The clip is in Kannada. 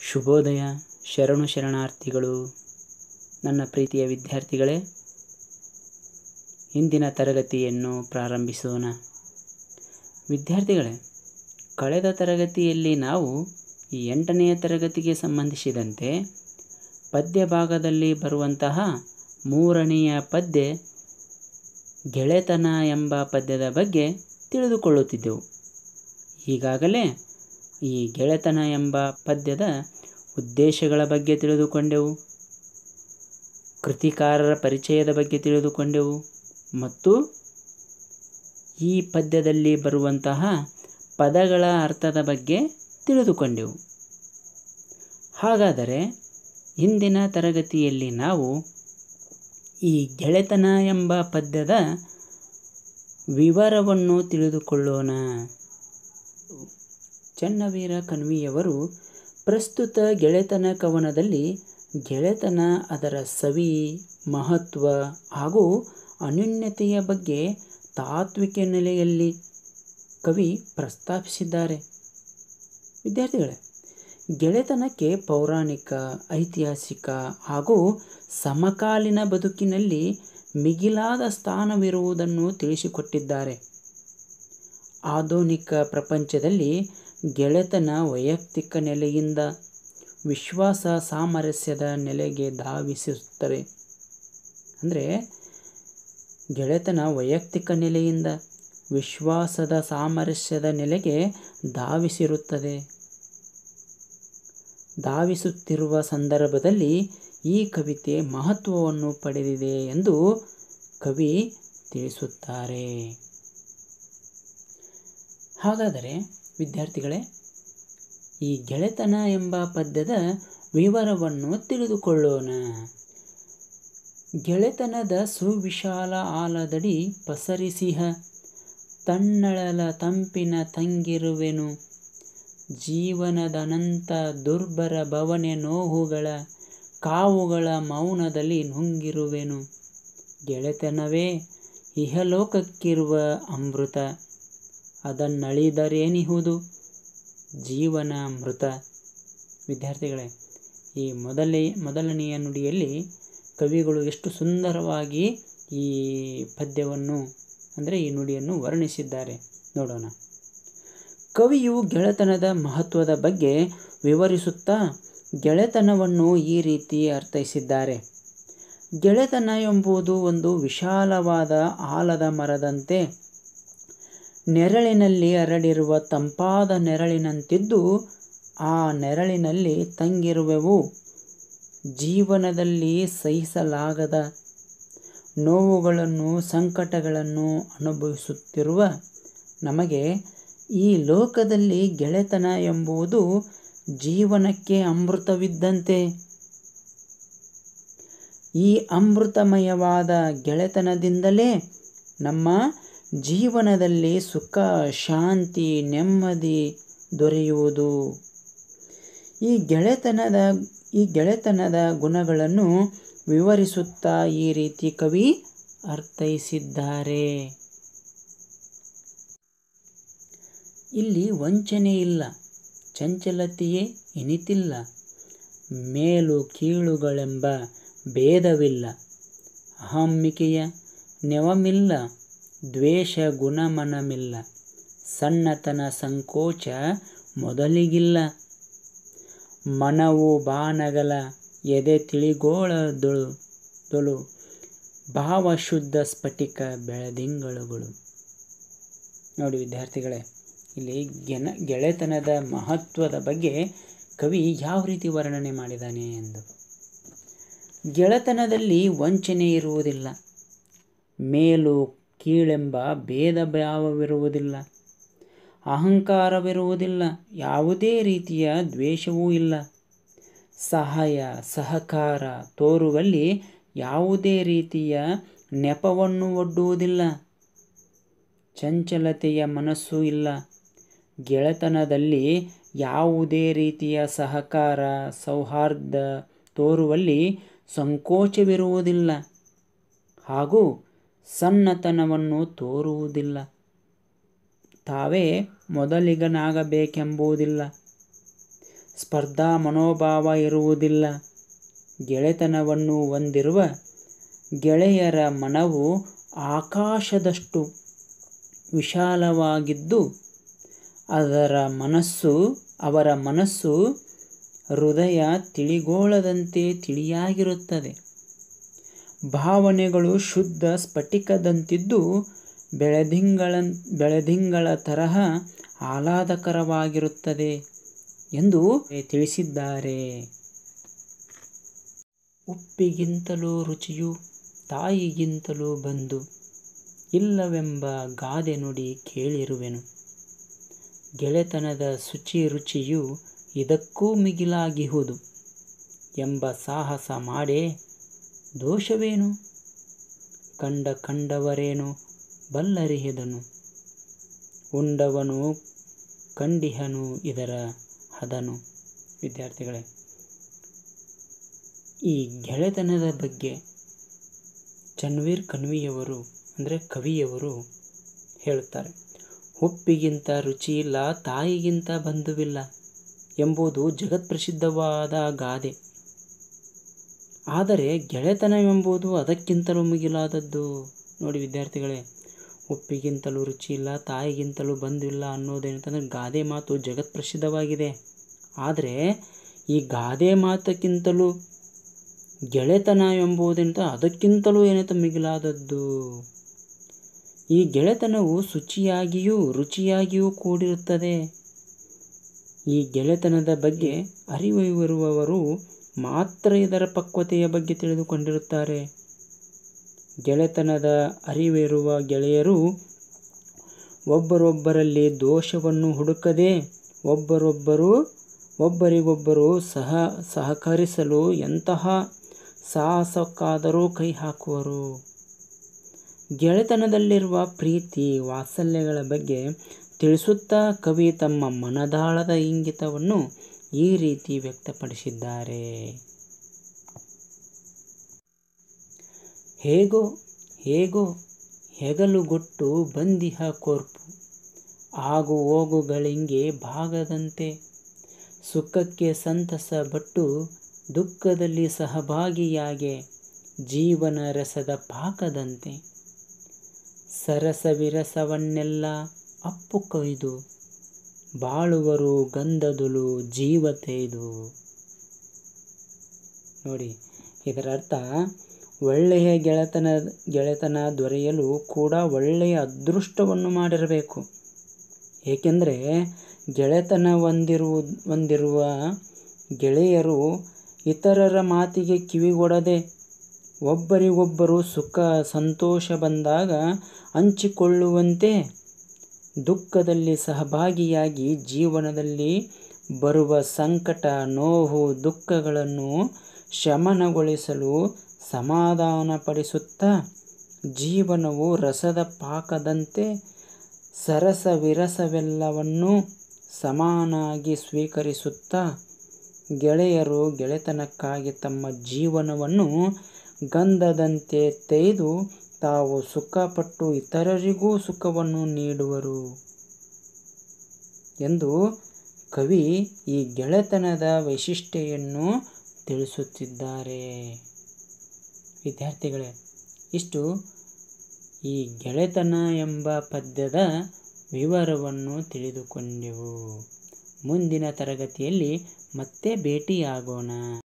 ಶುಭೋದಯ ಶರಣು ಶರಣಾರ್ಥಿಗಳು ನನ್ನ ಪ್ರೀತಿಯ ವಿದ್ಯಾರ್ಥಿಗಳೇ ಇಂದಿನ ತರಗತಿಯನ್ನು ಪ್ರಾರಂಭಿಸೋಣ ವಿದ್ಯಾರ್ಥಿಗಳೇ ಕಳೆದ ತರಗತಿಯಲ್ಲಿ ನಾವು ಈ ಎಂಟನೆಯ ತರಗತಿಗೆ ಸಂಬಂಧಿಸಿದಂತೆ ಪದ್ಯ ಭಾಗದಲ್ಲಿ ಬರುವಂತಹ ಮೂರನೆಯ ಪದ್ಯ ಗೆಳೆತನ ಎಂಬ ಪದ್ಯದ ಬಗ್ಗೆ ತಿಳಿದುಕೊಳ್ಳುತ್ತಿದ್ದೆವು ಈಗಾಗಲೇ ಈ ಗೆಳೆತನ ಎಂಬ ಪದ್ಯದ ಉದ್ದೇಶಗಳ ಬಗ್ಗೆ ತಿಳಿದುಕೊಂಡೆವು ಕೃತಿಕಾರರ ಪರಿಚಯದ ಬಗ್ಗೆ ತಿಳಿದುಕೊಂಡೆವು ಮತ್ತು ಈ ಪದ್ಯದಲ್ಲಿ ಬರುವಂತಹ ಪದಗಳ ಅರ್ಥದ ಬಗ್ಗೆ ತಿಳಿದುಕೊಂಡೆವು ಹಾಗಾದರೆ ಇಂದಿನ ತರಗತಿಯಲ್ಲಿ ನಾವು ಈ ಗೆಳೆತನ ಎಂಬ ಪದ್ಯದ ವಿವರವನ್ನು ತಿಳಿದುಕೊಳ್ಳೋಣ ಚನ್ನವೀರ ಕಣ್ವಿಯವರು ಪ್ರಸ್ತುತ ಗೆಳೆತನ ಕವನದಲ್ಲಿ ಗೆಳೆತನ ಅದರ ಸವಿ ಮಹತ್ವ ಹಾಗೂ ಅನ್ಯೋನ್ಯತೆಯ ಬಗ್ಗೆ ತಾತ್ವಿಕ ನೆಲೆಯಲ್ಲಿ ಕವಿ ಪ್ರಸ್ತಾಪಿಸಿದ್ದಾರೆ ವಿದ್ಯಾರ್ಥಿಗಳೇ ಗೆಳೆತನಕ್ಕೆ ಪೌರಾಣಿಕ ಐತಿಹಾಸಿಕ ಹಾಗೂ ಸಮಕಾಲೀನ ಬದುಕಿನಲ್ಲಿ ಮಿಗಿಲಾದ ಸ್ಥಾನವಿರುವುದನ್ನು ತಿಳಿಸಿಕೊಟ್ಟಿದ್ದಾರೆ ಆಧುನಿಕ ಪ್ರಪಂಚದಲ್ಲಿ ಗೆಳೆತನ ವೈಯಕ್ತಿಕ ನೆಲೆಯಿಂದ ವಿಶ್ವಾಸ ಸಾಮರಸ್ಯದ ನೆಲೆಗೆ ಧಾವಿಸುತ್ತದೆ ಅಂದರೆ ಗೆಳೆತನ ವೈಯಕ್ತಿಕ ನೆಲೆಯಿಂದ ವಿಶ್ವಾಸದ ಸಾಮರಸ್ಯದ ನೆಲೆಗೆ ಧಾವಿಸಿರುತ್ತದೆ ಧಾವಿಸುತ್ತಿರುವ ಸಂದರ್ಭದಲ್ಲಿ ಈ ಕವಿತೆ ಮಹತ್ವವನ್ನು ಪಡೆದಿದೆ ಎಂದು ಕವಿ ತಿಳಿಸುತ್ತಾರೆ ಹಾಗಾದರೆ ವಿದ್ಯಾರ್ಥಿಗಳೇ ಈ ಗೆಳೆತನ ಎಂಬ ಪದ್ಯದ ವಿವರವನ್ನು ತಿಳಿದುಕೊಳ್ಳೋಣ ಗೆಳೆತನದ ಸುವಿಶಾಲ ಆಲದಡಿ ಪಸರಿಸಿಹ ತನ್ನಳಲ ತಂಪಿನ ತಂಗಿರುವೆನು ಜೀವನದನಂತ ದುರ್ಬರ ಭವನೆ ನೋವುಗಳ ಕಾವುಗಳ ಮೌನದಲ್ಲಿ ನುಂಗಿರುವೆನು ಗೆಳೆತನವೇ ಇಹಲೋಕಕ್ಕಿರುವ ಅಮೃತ ಅದನ್ನಳಿದರೇನಿಹುದು ಜೀವನ ಮೃತ ವಿದ್ಯಾರ್ಥಿಗಳೇ ಈ ಮೊದಲೇ ಮೊದಲನೆಯ ನುಡಿಯಲ್ಲಿ ಕವಿಗಳು ಎಷ್ಟು ಸುಂದರವಾಗಿ ಈ ಪದ್ಯವನ್ನು ಅಂದರೆ ಈ ನುಡಿಯನ್ನು ವರ್ಣಿಸಿದ್ದಾರೆ ನೋಡೋಣ ಕವಿಯು ಗೆಳೆತನದ ಮಹತ್ವದ ಬಗ್ಗೆ ವಿವರಿಸುತ್ತಾ ಗೆಳೆತನವನ್ನು ಈ ರೀತಿ ಅರ್ಥೈಸಿದ್ದಾರೆ ಗೆಳೆತನ ಎಂಬುದು ಒಂದು ವಿಶಾಲವಾದ ಆಲದ ಮರದಂತೆ ನೆರಳಿನಲ್ಲಿ ಹರಡಿರುವ ತಂಪಾದ ನೆರಳಿನಂತಿದ್ದು ಆ ನೆರಳಿನಲ್ಲಿ ತಂಗಿರುವೆವು ಜೀವನದಲ್ಲಿ ಸಹಿಸಲಾಗದ ನೋವುಗಳನ್ನು ಸಂಕಟಗಳನ್ನು ಅನುಭವಿಸುತ್ತಿರುವ ನಮಗೆ ಈ ಲೋಕದಲ್ಲಿ ಗೆಳೆತನ ಎಂಬುದು ಜೀವನಕ್ಕೆ ಅಮೃತವಿದ್ದಂತೆ ಈ ಅಮೃತಮಯವಾದ ಗೆಳೆತನದಿಂದಲೇ ನಮ್ಮ ಜೀವನದಲ್ಲಿ ಸುಖ ಶಾಂತಿ ನೆಮ್ಮದಿ ದೊರೆಯುವುದು ಈ ಗೆಳೆತನದ ಈ ಗೆಳೆತನದ ಗುಣಗಳನ್ನು ವಿವರಿಸುತ್ತಾ ಈ ರೀತಿ ಕವಿ ಅರ್ಥೈಸಿದ್ದಾರೆ ಇಲ್ಲಿ ವಂಚನೆ ಇಲ್ಲ ಚಂಚಲತೆಯೇ ಇನಿತಿಲ್ಲ ಮೇಲು ಕೀಳುಗಳೆಂಬ ಭೇದವಿಲ್ಲ ಅಹಮ್ಮಿಕೆಯ ನೆವಮಿಲ್ಲ ದ್ವೇಷ ಗುಣಮನಮಿಲ್ಲ ಸಣ್ಣತನ ಸಂಕೋಚ ಮೊದಲಿಗಿಲ್ಲ ಮನವು ಬಾನಗಲ ಎದೆ ತಿಳಿಗೋಳದೊಳು ದೊಳು ಭಾವಶುದ್ಧ ಸ್ಫಟಿಕ ಬೆಳದಿಂಗಳುಗಳು ನೋಡಿ ವಿದ್ಯಾರ್ಥಿಗಳೇ ಇಲ್ಲಿ ಗೆನ ಗೆಳೆತನದ ಮಹತ್ವದ ಬಗ್ಗೆ ಕವಿ ಯಾವ ರೀತಿ ವರ್ಣನೆ ಮಾಡಿದ್ದಾನೆ ಎಂದು ಗೆಳೆತನದಲ್ಲಿ ವಂಚನೆ ಇರುವುದಿಲ್ಲ ಮೇಲು ಕೀಳೆಂಬ ಭೇದ ಭಾವವಿರುವುದಿಲ್ಲ ಅಹಂಕಾರವಿರುವುದಿಲ್ಲ ಯಾವುದೇ ರೀತಿಯ ದ್ವೇಷವೂ ಇಲ್ಲ ಸಹಾಯ ಸಹಕಾರ ತೋರುವಲ್ಲಿ ಯಾವುದೇ ರೀತಿಯ ನೆಪವನ್ನು ಒಡ್ಡುವುದಿಲ್ಲ ಚಂಚಲತೆಯ ಮನಸ್ಸು ಇಲ್ಲ ಗೆಳೆತನದಲ್ಲಿ ಯಾವುದೇ ರೀತಿಯ ಸಹಕಾರ ಸೌಹಾರ್ದ ತೋರುವಲ್ಲಿ ಸಂಕೋಚವಿರುವುದಿಲ್ಲ ಹಾಗೂ ಸಣ್ಣತನವನ್ನು ತೋರುವುದಿಲ್ಲ ತಾವೇ ಮೊದಲಿಗನಾಗಬೇಕೆಂಬುದಿಲ್ಲ ಸ್ಪರ್ಧಾ ಮನೋಭಾವ ಇರುವುದಿಲ್ಲ ಗೆಳೆತನವನ್ನು ಹೊಂದಿರುವ ಗೆಳೆಯರ ಮನವು ಆಕಾಶದಷ್ಟು ವಿಶಾಲವಾಗಿದ್ದು ಅದರ ಮನಸ್ಸು ಅವರ ಮನಸ್ಸು ಹೃದಯ ತಿಳಿಗೋಳದಂತೆ ತಿಳಿಯಾಗಿರುತ್ತದೆ ಭಾವನೆಗಳು ಶುದ್ಧ ಸ್ಫಟಿಕದಂತಿದ್ದು ಬೆಳದಿಂಗಳ ಬೆಳದಿಂಗಳ ತರಹ ಆಹ್ಲಾದಕರವಾಗಿರುತ್ತದೆ ಎಂದು ತಿಳಿಸಿದ್ದಾರೆ ಉಪ್ಪಿಗಿಂತಲೂ ರುಚಿಯು ತಾಯಿಗಿಂತಲೂ ಬಂದು ಇಲ್ಲವೆಂಬ ಗಾದೆ ನುಡಿ ಕೇಳಿರುವೆನು ಗೆಳೆತನದ ಶುಚಿ ರುಚಿಯು ಇದಕ್ಕೂ ಮಿಗಿಲಾಗಿಹುದು ಎಂಬ ಸಾಹಸ ಮಾಡೇ ದೋಷವೇನು ಕಂಡ ಕಂಡವರೇನು ಬಲ್ಲರಿಹಿದನು ಉಂಡವನು ಕಂಡಿಹನು ಇದರ ಹದನು ವಿದ್ಯಾರ್ಥಿಗಳೇ ಈ ಗೆಳೆತನದ ಬಗ್ಗೆ ಚನ್ವೀರ್ ಕಣ್ವಿಯವರು ಅಂದರೆ ಕವಿಯವರು ಹೇಳುತ್ತಾರೆ ಉಪ್ಪಿಗಿಂತ ರುಚಿ ಇಲ್ಲ ತಾಯಿಗಿಂತ ಬಂಧುವಿಲ್ಲ ಎಂಬುದು ಜಗತ್ಪ್ರಸಿದ್ಧವಾದ ಗಾದೆ ಆದರೆ ಗೆಳೆತನವೆಂಬುದು ಅದಕ್ಕಿಂತಲೂ ಮಿಗಿಲಾದದ್ದು ನೋಡಿ ವಿದ್ಯಾರ್ಥಿಗಳೇ ಉಪ್ಪಿಗಿಂತಲೂ ರುಚಿ ಇಲ್ಲ ತಾಯಿಗಿಂತಲೂ ಬಂಧಿಲ್ಲ ಅನ್ನೋದೇನಂತಂದರೆ ಗಾದೆ ಮಾತು ಜಗತ್ಪ್ರಸಿದ್ಧವಾಗಿದೆ ಆದರೆ ಈ ಗಾದೆ ಮಾತಕ್ಕಿಂತಲೂ ಗೆಳೆತನ ಎಂಬುದೆಂತ ಅದಕ್ಕಿಂತಲೂ ಏನಂತ ಮಿಗಿಲಾದದ್ದು ಈ ಗೆಳೆತನವು ಶುಚಿಯಾಗಿಯೂ ರುಚಿಯಾಗಿಯೂ ಕೂಡಿರುತ್ತದೆ ಈ ಗೆಳೆತನದ ಬಗ್ಗೆ ಅರಿವಿರುವವರು ಮಾತ್ರ ಇದರ ಪಕ್ವತೆಯ ಬಗ್ಗೆ ತಿಳಿದುಕೊಂಡಿರುತ್ತಾರೆ ಗೆಳೆತನದ ಅರಿವಿರುವ ಗೆಳೆಯರು ಒಬ್ಬರೊಬ್ಬರಲ್ಲಿ ದೋಷವನ್ನು ಹುಡುಕದೆ ಒಬ್ಬರೊಬ್ಬರು ಒಬ್ಬರಿಗೊಬ್ಬರು ಸಹ ಸಹಕರಿಸಲು ಎಂತಹ ಸಾಹಸಕ್ಕಾದರೂ ಕೈ ಹಾಕುವರು ಗೆಳೆತನದಲ್ಲಿರುವ ಪ್ರೀತಿ ವಾತ್ಸಲ್ಯಗಳ ಬಗ್ಗೆ ತಿಳಿಸುತ್ತಾ ಕವಿ ತಮ್ಮ ಮನದಾಳದ ಇಂಗಿತವನ್ನು ಈ ರೀತಿ ವ್ಯಕ್ತಪಡಿಸಿದ್ದಾರೆ ಹೇಗೋ ಹೇಗೋ ಹೆಗಲುಗೊಟ್ಟು ಬಂದಿಹ ಕೋರ್ಪು ಆಗು ಹೋಗುಗಳಿಂಗೆ ಭಾಗದಂತೆ ಸುಖಕ್ಕೆ ಸಂತಸ ಬಟ್ಟು ದುಃಖದಲ್ಲಿ ಸಹಭಾಗಿಯಾಗೆ ಜೀವನ ರಸದ ಪಾಕದಂತೆ ಸರಸ ವಿರಸವನ್ನೆಲ್ಲ ಅಪ್ಪು ಕೊಯ್ದು ಬಾಳುವರು ಗಂಧದುಲು ಜೀವ ತೆಯ್ದು ನೋಡಿ ಇದರ ಅರ್ಥ ಒಳ್ಳೆಯ ಗೆಳೆತನ ಗೆಳೆತನ ದೊರೆಯಲು ಕೂಡ ಒಳ್ಳೆಯ ಅದೃಷ್ಟವನ್ನು ಮಾಡಿರಬೇಕು ಏಕೆಂದರೆ ಗೆಳೆತನ ಹೊಂದಿರುವ ಹೊಂದಿರುವ ಗೆಳೆಯರು ಇತರರ ಮಾತಿಗೆ ಕಿವಿಗೊಡದೆ ಒಬ್ಬರಿಗೊಬ್ಬರು ಸುಖ ಸಂತೋಷ ಬಂದಾಗ ಹಂಚಿಕೊಳ್ಳುವಂತೆ ದುಃಖದಲ್ಲಿ ಸಹಭಾಗಿಯಾಗಿ ಜೀವನದಲ್ಲಿ ಬರುವ ಸಂಕಟ ನೋವು ದುಃಖಗಳನ್ನು ಶಮನಗೊಳಿಸಲು ಸಮಾಧಾನಪಡಿಸುತ್ತಾ ಜೀವನವು ರಸದ ಪಾಕದಂತೆ ಸರಸ ವಿರಸವೆಲ್ಲವನ್ನೂ ಸಮಾನಾಗಿ ಸ್ವೀಕರಿಸುತ್ತಾ ಗೆಳೆಯರು ಗೆಳೆತನಕ್ಕಾಗಿ ತಮ್ಮ ಜೀವನವನ್ನು ಗಂಧದಂತೆ ತೆಯ್ದು ತಾವು ಸುಖಪಟ್ಟು ಇತರರಿಗೂ ಸುಖವನ್ನು ನೀಡುವರು ಎಂದು ಕವಿ ಈ ಗೆಳೆತನದ ವೈಶಿಷ್ಟ್ಯವನ್ನು ತಿಳಿಸುತ್ತಿದ್ದಾರೆ ವಿದ್ಯಾರ್ಥಿಗಳೇ ಇಷ್ಟು ಈ ಗೆಳೆತನ ಎಂಬ ಪದ್ಯದ ವಿವರವನ್ನು ತಿಳಿದುಕೊಂಡೆವು ಮುಂದಿನ ತರಗತಿಯಲ್ಲಿ ಮತ್ತೆ ಭೇಟಿಯಾಗೋಣ